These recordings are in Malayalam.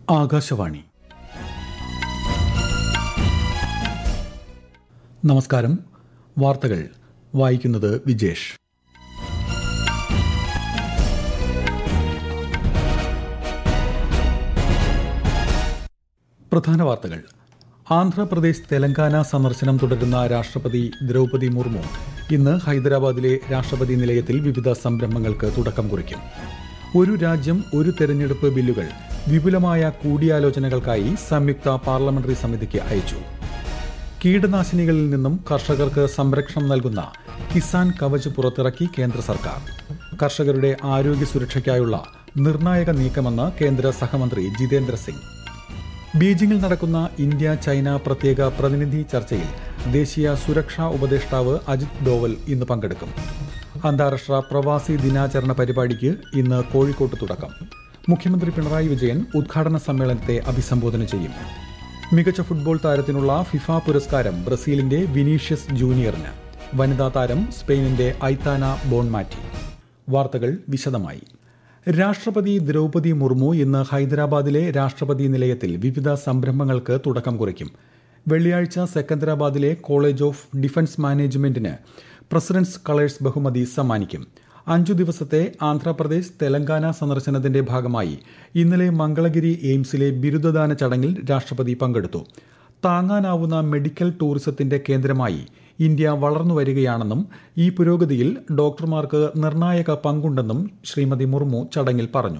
ആകാശവാണി നമസ്കാരം വാർത്തകൾ വായിക്കുന്നത് വിജേഷ് പ്രധാന വാർത്തകൾ ആന്ധ്രാപ്രദേശ് തെലങ്കാന സന്ദർശനം തുടരുന്ന രാഷ്ട്രപതി ദ്രൗപതി മുർമു ഇന്ന് ഹൈദരാബാദിലെ രാഷ്ട്രപതി നിലയത്തിൽ വിവിധ സംരംഭങ്ങൾക്ക് തുടക്കം കുറിക്കും ഒരു രാജ്യം ഒരു തെരഞ്ഞെടുപ്പ് ബില്ലുകൾ വിപുലമായ കൂടിയാലോചനകൾക്കായി സംയുക്ത പാർലമെന്ററി സമിതിക്ക് അയച്ചു കീടനാശിനികളിൽ നിന്നും കർഷകർക്ക് സംരക്ഷണം നൽകുന്ന കിസാൻ കവച് പുറത്തിറക്കി കേന്ദ്ര സർക്കാർ കർഷകരുടെ ആരോഗ്യ സുരക്ഷയ്ക്കായുള്ള നിർണായക നീക്കമെന്ന് കേന്ദ്ര സഹമന്ത്രി ജിതേന്ദ്ര സിംഗ് ബീജിംഗിൽ നടക്കുന്ന ഇന്ത്യ ചൈന പ്രത്യേക പ്രതിനിധി ചർച്ചയിൽ ദേശീയ സുരക്ഷാ ഉപദേഷ്ടാവ് അജിത് ഡോവൽ ഇന്ന് പങ്കെടുക്കും അന്താരാഷ്ട്ര പ്രവാസി ദിനാചരണ പരിപാടിക്ക് ഇന്ന് കോഴിക്കോട്ട് തുടക്കം മുഖ്യമന്ത്രി പിണറായി വിജയൻ ഉദ്ഘാടന സമ്മേളനത്തെ അഭിസംബോധന ചെയ്യും മികച്ച ഫുട്ബോൾ താരത്തിനുള്ള ഫിഫ പുരസ്കാരം ബ്രസീലിന്റെ വിനീഷ്യസ് ജൂനിയറിന് വനിതാ താരം സ്പെയിനിന്റെ ഐത്താന ബോൺമാറ്റി വാർത്തകൾ വിശദമായി രാഷ്ട്രപതി ദ്രൗപതി മുർമു ഇന്ന് ഹൈദരാബാദിലെ രാഷ്ട്രപതി നിലയത്തിൽ വിവിധ സംരംഭങ്ങൾക്ക് തുടക്കം കുറിക്കും വെള്ളിയാഴ്ച സെക്കന്ദരാബാദിലെ കോളേജ് ഓഫ് ഡിഫൻസ് മാനേജ്മെന്റിന് പ്രസിഡന്റ്സ് കളേഴ്സ് ബഹുമതി സമ്മാനിക്കും അഞ്ചു ദിവസത്തെ ആന്ധ്രാപ്രദേശ് തെലങ്കാന സന്ദർശനത്തിന്റെ ഭാഗമായി ഇന്നലെ മംഗളഗിരി എയിംസിലെ ബിരുദദാന ചടങ്ങിൽ രാഷ്ട്രപതി പങ്കെടുത്തു താങ്ങാനാവുന്ന മെഡിക്കൽ ടൂറിസത്തിന്റെ കേന്ദ്രമായി ഇന്ത്യ വളർന്നു വരികയാണെന്നും ഈ പുരോഗതിയിൽ ഡോക്ടർമാർക്ക് നിർണായക പങ്കുണ്ടെന്നും ശ്രീമതി മുർമു ചടങ്ങിൽ പറഞ്ഞു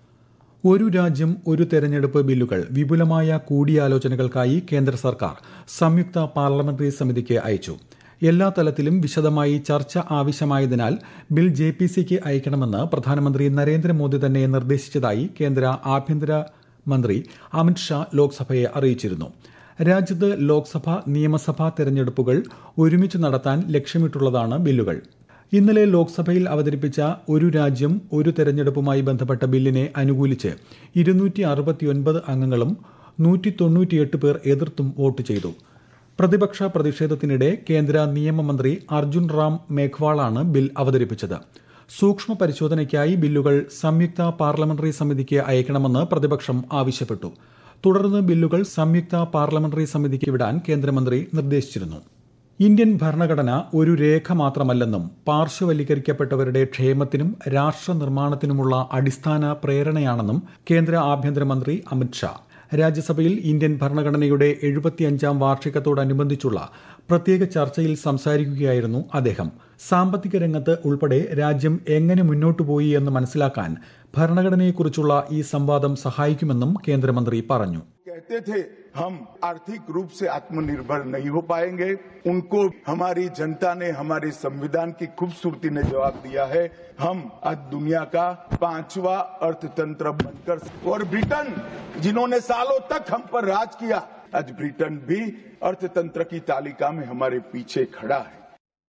ഒരു രാജ്യം ഒരു തെരഞ്ഞെടുപ്പ് ബില്ലുകൾ വിപുലമായ കൂടിയാലോചനകൾക്കായി കേന്ദ്ര സർക്കാർ സംയുക്ത പാർലമെന്ററി സമിതിക്ക് അയച്ചു എല്ലാ തലത്തിലും വിശദമായി ചർച്ച ആവശ്യമായതിനാൽ ബിൽ ജെ പി സിക്ക് അയക്കണമെന്ന് പ്രധാനമന്ത്രി നരേന്ദ്രമോദി തന്നെ നിർദ്ദേശിച്ചതായി കേന്ദ്ര ആഭ്യന്തര മന്ത്രി അമിത്ഷാ ലോക്സഭയെ അറിയിച്ചിരുന്നു രാജ്യത്ത് ലോക്സഭ നിയമസഭാ തെരഞ്ഞെടുപ്പുകൾ ഒരുമിച്ച് നടത്താൻ ലക്ഷ്യമിട്ടുള്ളതാണ് ബില്ലുകൾ ഇന്നലെ ലോക്സഭയിൽ അവതരിപ്പിച്ച ഒരു രാജ്യം ഒരു തെരഞ്ഞെടുപ്പുമായി ബന്ധപ്പെട്ട ബില്ലിനെ അനുകൂലിച്ച് ഇരുന്നൂറ്റി അറുപത്തിയൊൻപത് അംഗങ്ങളും നൂറ്റി തൊണ്ണൂറ്റിയെട്ട് പേർ എതിർത്തും വോട്ട് ചെയ്തു പ്രതിപക്ഷ പ്രതിഷേധത്തിനിടെ കേന്ദ്ര നിയമമന്ത്രി അർജുൻ റാം മേഘ്വാളാണ് ബിൽ അവതരിപ്പിച്ചത് സൂക്ഷ്മ പരിശോധനയ്ക്കായി ബില്ലുകൾ സംയുക്ത പാർലമെന്ററി സമിതിക്ക് അയക്കണമെന്ന് പ്രതിപക്ഷം ആവശ്യപ്പെട്ടു തുടർന്ന് ബില്ലുകൾ സംയുക്ത പാർലമെന്ററി സമിതിക്ക് വിടാൻ കേന്ദ്രമന്ത്രി നിർദ്ദേശിച്ചിരുന്നു ഇന്ത്യൻ ഭരണഘടന ഒരു രേഖ മാത്രമല്ലെന്നും പാർശ്വവൽക്കരിക്കപ്പെട്ടവരുടെ ക്ഷേമത്തിനും രാഷ്ട്ര നിർമ്മാണത്തിനുമുള്ള അടിസ്ഥാന പ്രേരണയാണെന്നും കേന്ദ്ര ആഭ്യന്തരമന്ത്രി അമിത്ഷാ രാജ്യസഭയിൽ ഇന്ത്യൻ ഭരണഘടനയുടെ എഴുപത്തിയഞ്ചാം വാർഷികത്തോടനുബന്ധിച്ചുള്ള പ്രത്യേക ചർച്ചയിൽ സംസാരിക്കുകയായിരുന്നു അദ്ദേഹം സാമ്പത്തിക രംഗത്ത് ഉൾപ്പെടെ രാജ്യം എങ്ങനെ മുന്നോട്ടു പോയി എന്ന് മനസ്സിലാക്കാൻ ഭരണഘടനയെക്കുറിച്ചുള്ള ഈ സംവാദം സഹായിക്കുമെന്നും കേന്ദ്രമന്ത്രി പറഞ്ഞു कहते थे हम आर्थिक रूप से आत्मनिर्भर नहीं हो पाएंगे उनको हमारी जनता ने हमारे संविधान की खूबसूरती ने जवाब दिया है हम आज दुनिया का पांचवा अर्थतंत्र बनकर और ब्रिटेन जिन्होंने सालों तक हम पर राज किया आज ब्रिटेन भी अर्थतंत्र की तालिका में हमारे पीछे खड़ा है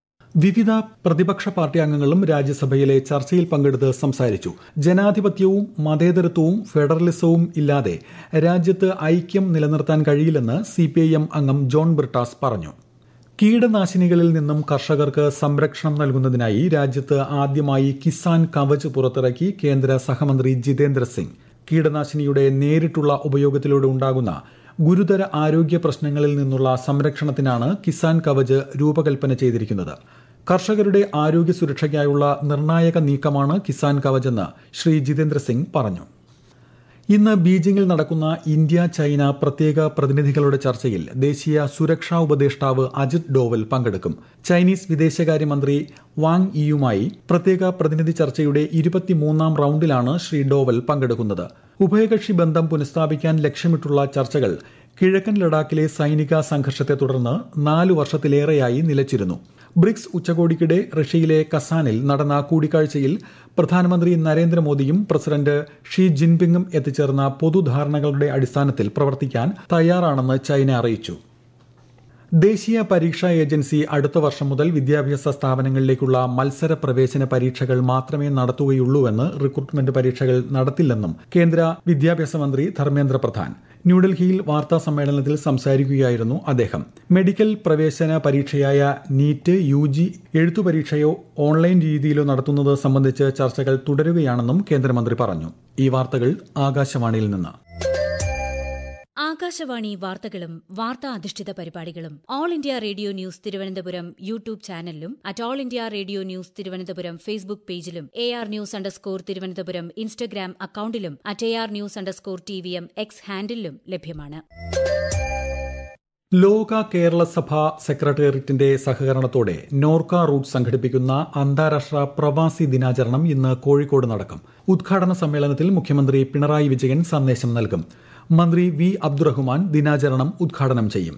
വിവിധ പ്രതിപക്ഷ പാർട്ടി അംഗങ്ങളും രാജ്യസഭയിലെ ചർച്ചയിൽ പങ്കെടുത്ത് സംസാരിച്ചു ജനാധിപത്യവും മതേതരത്വവും ഫെഡറലിസവും ഇല്ലാതെ രാജ്യത്ത് ഐക്യം നിലനിർത്താൻ കഴിയില്ലെന്ന് സിപിഐഎം അംഗം ജോൺ ബ്രിട്ടാസ് പറഞ്ഞു കീടനാശിനികളിൽ നിന്നും കർഷകർക്ക് സംരക്ഷണം നൽകുന്നതിനായി രാജ്യത്ത് ആദ്യമായി കിസാൻ കവച് പുറത്തിറക്കി കേന്ദ്ര സഹമന്ത്രി ജിതേന്ദ്ര സിംഗ് കീടനാശിനിയുടെ നേരിട്ടുള്ള ഉപയോഗത്തിലൂടെ ഉണ്ടാകുന്ന ഗുരുതര ആരോഗ്യ പ്രശ്നങ്ങളിൽ നിന്നുള്ള സംരക്ഷണത്തിനാണ് കിസാൻ കവച് രൂപകൽപ്പന ചെയ്തിരിക്കുന്നത് കർഷകരുടെ ആരോഗ്യ സുരക്ഷയ്ക്കായുള്ള നിർണായക നീക്കമാണ് കിസാൻ കവച് എന്ന് ശ്രീ ജിതേന്ദ്ര സിംഗ് പറഞ്ഞു ഇന്ന് ബീജിംഗിൽ നടക്കുന്ന ഇന്ത്യ ചൈന പ്രത്യേക പ്രതിനിധികളുടെ ചർച്ചയിൽ ദേശീയ സുരക്ഷാ ഉപദേഷ്ടാവ് അജിത് ഡോവൽ പങ്കെടുക്കും ചൈനീസ് വിദേശകാര്യമന്ത്രി വാങ് ഇയുമായി പ്രത്യേക പ്രതിനിധി ചർച്ചയുടെ ഇരുപത്തിമൂന്നാം റൌണ്ടിലാണ് ശ്രീ ഡോവൽ പങ്കെടുക്കുന്നത് ഉഭയകക്ഷി ബന്ധം പുനഃസ്ഥാപിക്കാൻ ലക്ഷ്യമിട്ടുള്ള ചർച്ചകൾ കിഴക്കൻ ലഡാക്കിലെ സൈനിക സംഘർഷത്തെ തുടർന്ന് നാലു വർഷത്തിലേറെയായി നിലച്ചിരുന്നു ബ്രിക്സ് ഉച്ചകോടിക്കിടെ റഷ്യയിലെ കസാനിൽ നടന്ന കൂടിക്കാഴ്ചയിൽ പ്രധാനമന്ത്രി നരേന്ദ്രമോദിയും പ്രസിഡന്റ് ഷീ ജിൻപിങ്ങും എത്തിച്ചേർന്ന പൊതുധാരണകളുടെ അടിസ്ഥാനത്തിൽ പ്രവർത്തിക്കാൻ തയ്യാറാണെന്ന് ചൈന അറിയിച്ചു ദേശീയ പരീക്ഷാ ഏജൻസി അടുത്ത വർഷം മുതൽ വിദ്യാഭ്യാസ സ്ഥാപനങ്ങളിലേക്കുള്ള മത്സര പ്രവേശന പരീക്ഷകൾ മാത്രമേ നടത്തുകയുള്ളൂവെന്ന് റിക്രൂട്ട്മെന്റ് പരീക്ഷകൾ നടത്തില്ലെന്നും കേന്ദ്ര വിദ്യാഭ്യാസ മന്ത്രി ധർമ്മേന്ദ്ര പ്രധാൻ ന്യൂഡൽഹിയിൽ വാർത്താ സമ്മേളനത്തിൽ സംസാരിക്കുകയായിരുന്നു അദ്ദേഹം മെഡിക്കൽ പ്രവേശന പരീക്ഷയായ നീറ്റ് യു ജി എഴുത്തു പരീക്ഷയോ ഓൺലൈൻ രീതിയിലോ നടത്തുന്നത് സംബന്ധിച്ച് ചർച്ചകൾ തുടരുകയാണെന്നും കേന്ദ്രമന്ത്രി പറഞ്ഞു ഈ വാർത്തകൾ ആകാശവാണിയിൽ നിന്ന് ആകാശവാണി വാർത്തകളും വാർത്താ അധിഷ്ഠിത പരിപാടികളും all India radio news Thiruvananthapuram YouTube ചാനലിലും at all India radio news Thiruvananthapuram Facebook പേജിലും A R news underscore Thiruvananthapuram Instagram അക്കൌണ്ടിലും at A R news underscore T V M X ഹാൻഡിലും ലഭ്യമാണ് ലോക കേരള സഭ സെക്രട്ടേറിയറ്റിന്റെ സഹകരണത്തോടെ നോർക്ക റൂട്ട് സംഘടിപ്പിക്കുന്ന അന്താരാഷ്ട്ര പ്രവാസി ദിനാചരണം ഇന്ന് കോഴിക്കോട് നടക്കും ഉദ്ഘാടന സമ്മേളനത്തിൽ മുഖ്യമന്ത്രി പിണറായി വിജയൻ സന്ദേശം നൽകും മന്ത്രി വി അബ്ദുറഹ്മാൻ ദിനാചരണം ഉദ്ഘാടനം ചെയ്യും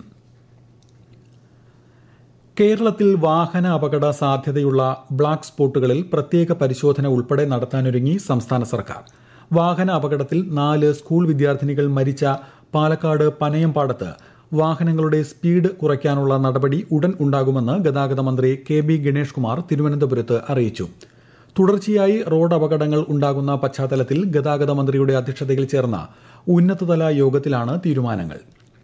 കേരളത്തിൽ വാഹന അപകട സാധ്യതയുള്ള ബ്ലാക്ക് സ്പോട്ടുകളിൽ പ്രത്യേക പരിശോധന ഉൾപ്പെടെ നടത്താനൊരുങ്ങി സംസ്ഥാന സർക്കാർ വാഹന അപകടത്തിൽ നാല് സ്കൂൾ വിദ്യാർത്ഥിനികൾ മരിച്ച പാലക്കാട് പനയംപാടത്ത് വാഹനങ്ങളുടെ സ്പീഡ് കുറയ്ക്കാനുള്ള നടപടി ഉടൻ ഉണ്ടാകുമെന്ന് ഗതാഗത മന്ത്രി കെ ബി ഗണേഷ് കുമാർ തിരുവനന്തപുരത്ത് അറിയിച്ചു തുടർച്ചയായി റോഡ് അപകടങ്ങൾ ഉണ്ടാകുന്ന പശ്ചാത്തലത്തിൽ ഗതാഗത മന്ത്രിയുടെ അധ്യക്ഷതയിൽ ചേർന്ന ഉന്നതതല യോഗത്തിലാണ് തീരുമാനങ്ങൾ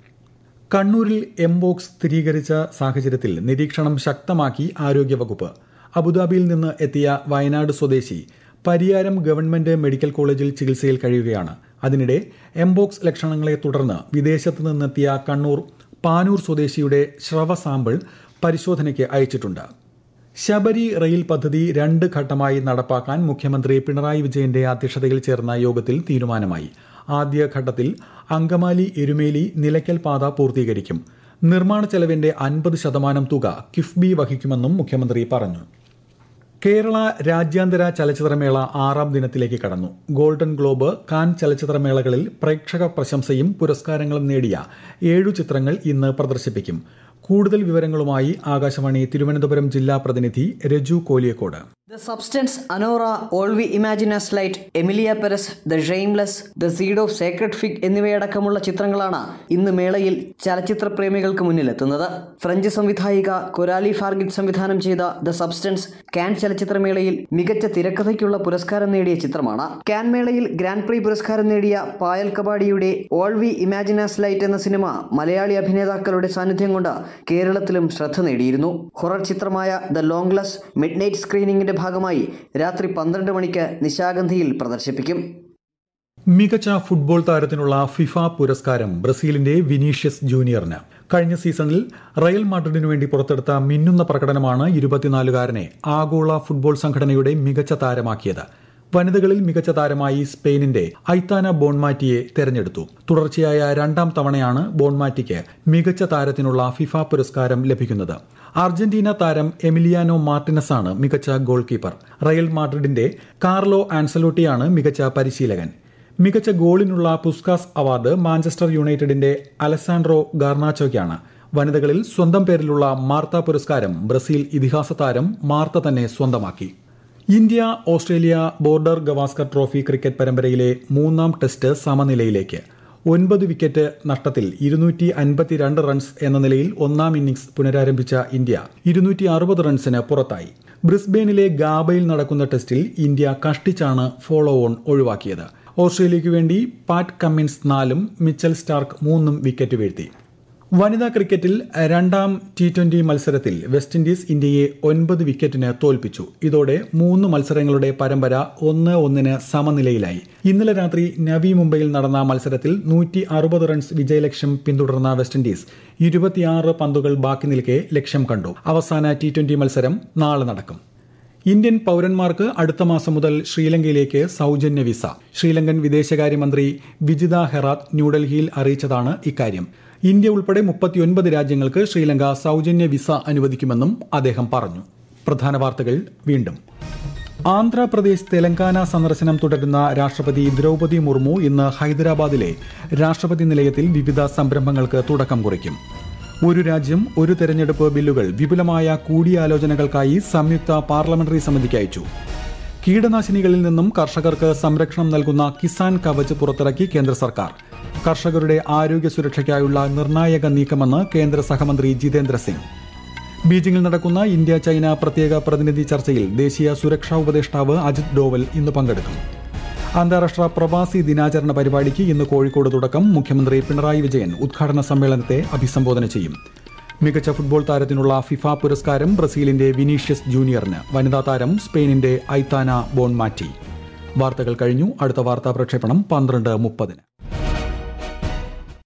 കണ്ണൂരിൽ എംബോക്സ് സ്ഥിരീകരിച്ച സാഹചര്യത്തിൽ നിരീക്ഷണം ശക്തമാക്കി ആരോഗ്യവകുപ്പ് അബുദാബിയിൽ നിന്ന് എത്തിയ വയനാട് സ്വദേശി പരിയാരം ഗവൺമെന്റ് മെഡിക്കൽ കോളേജിൽ ചികിത്സയിൽ കഴിയുകയാണ് അതിനിടെ എംബോക്സ് ലക്ഷണങ്ങളെ തുടർന്ന് വിദേശത്ത് നിന്നെത്തിയ കണ്ണൂർ പാനൂർ സ്വദേശിയുടെ ശ്രവ സാമ്പിൾ പരിശോധനയ്ക്ക് അയച്ചിട്ടുണ്ട് ശബരി റെയിൽ പദ്ധതി രണ്ട് ഘട്ടമായി നടപ്പാക്കാൻ മുഖ്യമന്ത്രി പിണറായി വിജയന്റെ അധ്യക്ഷതയിൽ ചേർന്ന യോഗത്തിൽ തീരുമാനമായി ആദ്യഘട്ടത്തിൽ അങ്കമാലി എരുമേലി നിലയ്ക്കൽ പാത പൂർത്തീകരിക്കും നിർമ്മാണ ചെലവിന്റെ അൻപത് ശതമാനം തുക കിഫ്ബി വഹിക്കുമെന്നും മുഖ്യമന്ത്രി പറഞ്ഞു കേരള രാജ്യാന്തര ചലച്ചിത്രമേള ആറാം ദിനത്തിലേക്ക് കടന്നു ഗോൾഡൻ ഗ്ലോബ് കാൻ ചലച്ചിത്രമേളകളിൽ പ്രേക്ഷക പ്രശംസയും പുരസ്കാരങ്ങളും നേടിയ ഏഴു ചിത്രങ്ങൾ ഇന്ന് പ്രദർശിപ്പിക്കും കൂടുതൽ വിവരങ്ങളുമായി ആകാശവാണി തിരുവനന്തപുരം ജില്ലാ പ്രതിനിധി Reju Koliyakode The Substance, Anora, All We Imagine As Light, Emilia Perez, The Shameless, The Seed of Sacred Fig എന്നിവയടക്കമുള്ള ചിത്രങ്ങളാണ് ഇന്ന് മേളയിൽ ചലച്ചിത്ര പ്രേമികൾക്ക് മുന്നിലെത്തുന്നത് ഫ്രഞ്ച് സംവിധായിക കൊരാലി ഫാർഗിറ്റ് സംവിധാനം ചെയ്ത ദ സബ്സ്റ്റൻസ് കാൻ ചലച്ചിത്രമേളയിൽ മികച്ച തിരക്കഥയ്ക്കുള്ള പുരസ്കാരം നേടിയ ചിത്രമാണ് കാൻ മേളയിൽ ഗ്രാൻഡ് പ്രീ പുരസ്കാരം നേടിയ പായൽ കബാഡിയുടെ all we imagine as light എന്ന സിനിമ മലയാളി അഭിനേതാക്കളുടെ സാന്നിധ്യം കൊണ്ട് കേരളത്തിലും ശ്രദ്ധ നേടിയിരുന്നു ഹൊറർ ചിത്രമായ ദ ലോങ്ലെസ് മിഡ് നൈറ്റ് സ്ക്രീനിങ്ങിന്റെ ഭാഗമായി രാത്രി പന്ത്രണ്ട് മണിക്ക് നിശാഗന്ധിയിൽ പ്രദർശിപ്പിക്കും മികച്ച ഫുട്ബോൾ താരത്തിനുള്ള ഫിഫ പുരസ്കാരം ബ്രസീലിന്റെ വിനീഷ്യസ് ജൂനിയറിന് കഴിഞ്ഞ സീസണിൽ റയൽ മാഡ്രിഡിനു വേണ്ടി പുറത്തെടുത്ത മിന്നുന്ന പ്രകടനമാണ് ഇരുപത്തിനാലുകാരനെ ആഗോള ഫുട്ബോൾ സംഘടനയുടെ മികച്ച താരമാക്കിയത് വനിതകളിൽ മികച്ച താരമായി സ്പെയിനിന്റെ ഐത്താന ബോൺമാറ്റിയെ തെരഞ്ഞെടുത്തു തുടർച്ചയായ രണ്ടാം തവണയാണ് ബോൺമാറ്റിക്ക് മികച്ച താരത്തിനുള്ള ഫിഫ പുരസ്കാരം ലഭിക്കുന്നത് അർജന്റീന താരം എമിലിയാനോ മാർട്ടിനസ് ആണ് മികച്ച ഗോൾ കീപ്പർ റയൽ മാഡ്രിഡിന്റെ കാർലോ ആൻസലോട്ടിയാണ് മികച്ച പരിശീലകൻ മികച്ച ഗോളിനുള്ള പുസ്കാസ് അവാർഡ് മാഞ്ചസ്റ്റർ യുണൈറ്റഡിന്റെ അലസാൻഡ്രോ ഗാർണാച്ചോയ്ക്കാണ് വനിതകളിൽ സ്വന്തം പേരിലുള്ള മാർത്ത പുരസ്കാരം ബ്രസീൽ ഇതിഹാസ താരം മാർത്ത തന്നെ സ്വന്തമാക്കി India Australia Border Gavaskar trophy cricket പരമ്പരയിലെ മൂന്നാം ടെസ്റ്റ് സമനിലയിലേക്ക് ഒൻപത് വിക്കറ്റ് നഷ്ടത്തിൽ ഇരുന്നൂറ്റി അൻപത്തിരണ്ട് റൺസ് എന്ന നിലയിൽ ഒന്നാം ഇന്നിംഗ്സ് പുനരാരംഭിച്ച ഇന്ത്യ ഇരുന്നൂറ്റി അറുപത് റൺസിന് പുറത്തായി ബ്രിസ്ബെയിനിലെ ഗാബയിൽ നടക്കുന്ന ടെസ്റ്റിൽ ഇന്ത്യ കഷ്ടിച്ചാണ് ഫോളോ ഓൺ ഒഴിവാക്കിയത് ഓസ്ട്രേലിയയ്ക്കു വേണ്ടി പാറ്റ് കമ്മിൻസ് നാലും മിച്ചൽ സ്റ്റാർക്ക് മൂന്നും വിക്കറ്റ് വീഴ്ത്തി വനിതാ ക്രിക്കറ്റിൽ രണ്ടാം ടി ട്വന്റി മത്സരത്തിൽ വെസ്റ്റ് ഇൻഡീസ് ഇന്ത്യയെ ഒൻപത് വിക്കറ്റിന് തോൽപ്പിച്ചു ഇതോടെ മൂന്ന് മത്സരങ്ങളുടെ പരമ്പര ഒന്ന് ഒന്നിന് സമനിലയിലായി ഇന്നലെ രാത്രി നവി മുംബൈയിൽ നടന്ന മത്സരത്തിൽ നൂറ്റി അറുപത് റൺസ് വിജയലക്ഷ്യം പിന്തുടർന്ന വെസ്റ്റ് ഇൻഡീസ് ഇരുപത്തിയാറ് പന്തുകൾ ബാക്കി നിൽക്കെ ലക്ഷ്യം കണ്ടു അവസാന ടി ട്വന്റി മത്സരം നാളെ നടക്കും ഇന്ത്യൻ പൌരന്മാർക്ക് അടുത്ത മാസം മുതൽ ശ്രീലങ്കയിലേക്ക് സൌജന്യ വിസ ശ്രീലങ്കൻ വിദേശകാര്യമന്ത്രി വിജിത ഹെറാത്ത് ന്യൂഡൽഹിയിൽ അറിയിച്ചതാണ് ഇക്കാര്യം ഇന്ത്യ ഉൾപ്പെടെ മുപ്പത്തിയൊൻപത് രാജ്യങ്ങൾക്ക് ശ്രീലങ്ക സൌജന്യ വിസ അനുവദിക്കുമെന്നും അദ്ദേഹം പറഞ്ഞു പ്രധാന വാർത്തകൾ വീണ്ടും ആന്ധ്രാപ്രദേശ് തെലങ്കാന സന്ദർശനം തുടരുന്ന രാഷ്ട്രപതി ദ്രൗപതി മുർമു ഇന്ന് ഹൈദരാബാദിലെ രാഷ്ട്രപതി നിലയത്തിൽ വിവിധ സംരംഭങ്ങൾക്ക് തുടക്കം കുറിക്കും ഒരു രാജ്യം ഒരു തെരഞ്ഞെടുപ്പ് ബില്ലുകൾ വിപുലമായ കൂടിയാലോചനകൾക്കായി സംയുക്ത പാർലമെന്ററി സമിതിക്ക് അയച്ചു കീടനാശിനികളിൽ നിന്നും കർഷകർക്ക് സംരക്ഷണം നൽകുന്ന കിസാൻ കവച് പുറത്തിറക്കി കേന്ദ്ര സർക്കാർ കർഷകരുടെ ആരോഗ്യ സുരക്ഷയ്ക്കായുള്ള നിർണായക നീക്കമെന്ന് കേന്ദ്ര സഹമന്ത്രി ജിതേന്ദ്ര സിംഗ് ബീജിംഗിൽ നടക്കുന്ന ഇന്ത്യ ചൈന പ്രത്യേക പ്രതിനിധി ചർച്ചയിൽ ദേശീയ സുരക്ഷാ ഉപദേഷ്ടാവ് അജിത് ഡോവൽ ഇന്ന് പങ്കെടുക്കും അന്താരാഷ്ട്ര പ്രവാസി ദിനാചരണ പരിപാടിക്ക് ഇന്ന് കോഴിക്കോട് തുടക്കം മുഖ്യമന്ത്രി പിണറായി വിജയൻ ഉദ്ഘാടന സമ്മേളനത്തെ അഭിസംബോധന ചെയ്യും മികച്ച ഫുട്ബോൾ താരത്തിനുള്ള ഫിഫ പുരസ്കാരം ബ്രസീലിന്റെ വിനീഷ്യസ് ജൂനിയറിന് വനിതാ താരം സ്പെയിനിന്റെ ഐത്താന ബോൺമാറ്റി വാർത്തകൾ കഴിഞ്ഞു അടുത്ത വാർത്താ പ്രക്ഷേപണം പന്ത്രണ്ട് മുപ്പതിന്